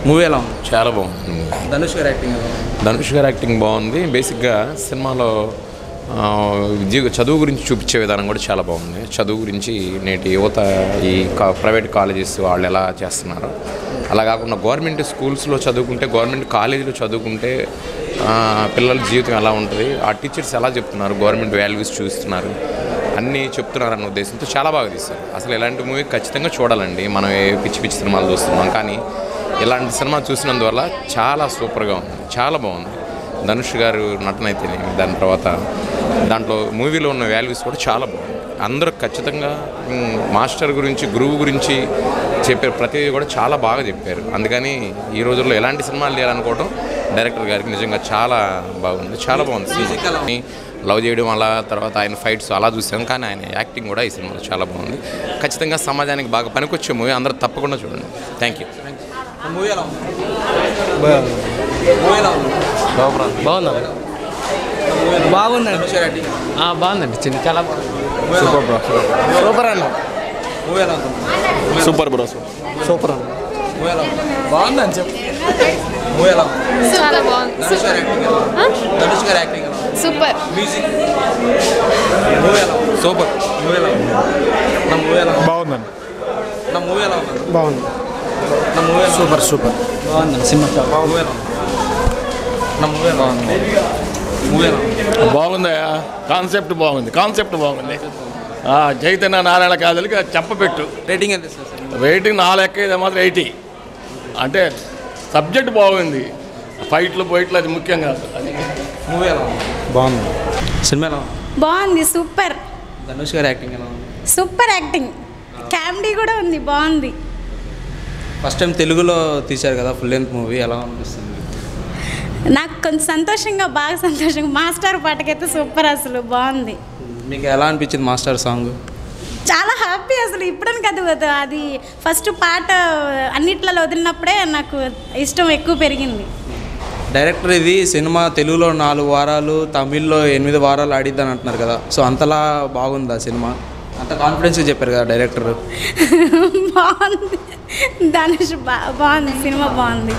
Movie ఎలా ఉంది చాలా బాగుంది ధనుష్ గారి యాక్టింగ్ ఎలా ఉంది ధనుష్ గారి యాక్టింగ్ బాగుంది బేసిక్గా సినిమాలో ఆ, విద్య చదువు గురించి చూపించే విధానం కూడా చాలా బాగుంది చదువు గురించి నేటి యువత ఈ కా ప్రైవేట్ కాలేజెస్ వాళ్ళు ఎలా చేస్తున్నారు అలా కాకుండా గవర్నమెంట్ స్కూల్స్లో చదువుకుంటే గవర్నమెంట్ కాలేజీలో చదువుకుంటే ఆ, పిల్లల జీవితం ఎలా ఉంటుంది ఆ టీచర్స్ ఎలా చెప్తున్నారు గవర్నమెంట్ వాల్యూస్ చూస్తున్నారు అన్నీ చెప్తున్నారు అన్న ఉద్దేశంతో చాలా బాగా తీస్తారు అసలు ఇలాంటి మూవీ ఖచ్చితంగా చూడాలండి మనం ఏ పిచ్చి పిచ్చి సినిమాలు చూస్తున్నాం కానీ ఇలాంటి సినిమా చూసినందువల్ల చాలా సూపర్గా ఉంది చాలా బాగుంది ధనుష్ గారు నటన అయితే దాని తర్వాత దాంట్లో మూవీలో ఉన్న వాల్యూస్ కూడా చాలా బాగుంది అందరూ ఖచ్చితంగా మ్, మాస్టర్ గురించి గురువు గురించి చెప్పారు ప్రతిదీ కూడా చాలా బాగా చెప్పారు అందుకని ఈ రోజుల్లో ఎలాంటి సినిమాలు చేయాలనుకోవడం డైరెక్టర్ గారికి నిజంగా చాలా బాగుంది చాలా బాగుంది లవ్ చేయడం అలా తర్వాత ఆయన ఫైట్స్ అలా చూసాం కానీ ఆయన యాక్టింగ్ కూడా ఈ సినిమాలో చాలా బాగుంది ఖచ్చితంగా సమాజానికి బాగా పనికొచ్చే మూవీ అందరూ తప్పకుండా చూడండి థ్యాంక్ యూ మూవీ ఎలా ఉంది మూవీ ఎలా ఉంది బాగుందా బాగుందండి ధనుష్ గారి యాక్టింగ్ ఆ, బాగుందండి చిన్న చాలా బాగుంది సూపర్ బ్రో సూపర్ అన్న మూవీ ఎలా ఉంది సూపర్ బ్రో సూపర్ అన్న మూవీ ఎలా ఉంది బాగుందని చెప్పు మూవీ ఎలా ఉంది చాలా బాగుంది ధనుష్ గారి యాక్టింగ్ ఎలా ఉంది ధనుష్ గారి యాక్టింగ్ ఎలా ఉంది సూపర్ మ్యూజిక్ మూవీ ఎలా ఉంది సూపర్ మూవీ ఎలా ఉంది నా మూవీ ఎలా ఉంది బాగుందండి నా మూవీ ఎలా ఉంది బాగుంది నా మూవీ ఎలా సూపర్ సూపర్ బాగుందండి సినిమా చాలా మూవీ ఎలా ఉంది నా మూవీ ఎలా ఉంది మూవీ ఎలా ఉంది బాగుందయ్యా కాన్సెప్ట్ బాగుంది కాన్సెప్ట్ బాగుంది ఆ, చైతన్య నారాయణ కాదలికి చెప్పపెట్టు రేటింగ్ ఎంత ఇస్తారు సార్ రేటింగ్ నా లెక్క ఇది మాత్రం ఎయిటీ అంటే సబ్జెక్ట్ బాగుంది ఫైట్లు బయట్లు అది ముఖ్యం కాదు అది మూవీ ఎలా ఉంది బాగుంది సినిమా ఎలా ఉంది బాగుంది సూపర్ ధనుష్ గారి యాక్టింగ్ ఎలా ఉంది సూపర్ యాక్టింగ్ కామెడీ కూడా ఉంది బాగుంది ఫస్ట్ టైం తెలుగులో తీశారు కదా ఫుల్ లెంత్ మూవీ ఎలా అనిపిస్తుంది నాకు కొంచెం సంతోషంగా బాగా సంతోషంగా మాస్టర్ పాటకైతే సూపర్ అసలు బాగుంది మీకు ఎలా అనిపించింది మాస్టర్ సాంగ్ చాలా హ్యాపీ అసలు ఇప్పుడని కదా వద్దు. అది ఫస్ట్ పాట అన్నిట్లలో వదిలినప్పుడే నాకు ఇష్టం ఎక్కువ పెరిగింది డైరెక్టర్ ఇది సినిమా తెలుగులో నాలుగు వారాలు తమిళ్లో ఎనిమిది వారాలు ఆడిద్దని అంటున్నారు కదా సో అంతలా బాగుందా సినిమా అంత కాన్ఫిడెన్స్గా చెప్పారు కదా డైరెక్టర్ బాగుంది ధనుష్ బా బాగుంది సినిమా బాగుంది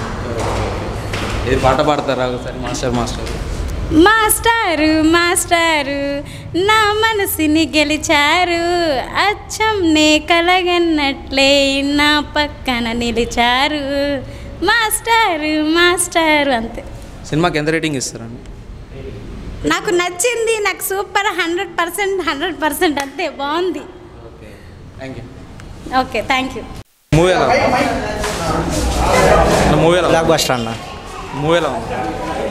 ఇది పాట పాడతారా ఒకసారి మాస్టర్ మాస్టర్ మాస్టారు మాస్టారు నా మనసుని గెలిచారు అచ్చం నే కలగన్నట్లే నా పక్కన నిలిచారు మాస్టారు మాస్టారు అంతే సినిమాకి ఎంత రేటింగ్ ఇస్తారండి నాకు నచ్చింది నాకు super hundred percent hundred percent అంతే బాగుంది thank you okay thank you movie ఎలా మూవీ ఎలా బ్లాక్ బస్టర్ అన్న మూవీ ఎలా ఉంది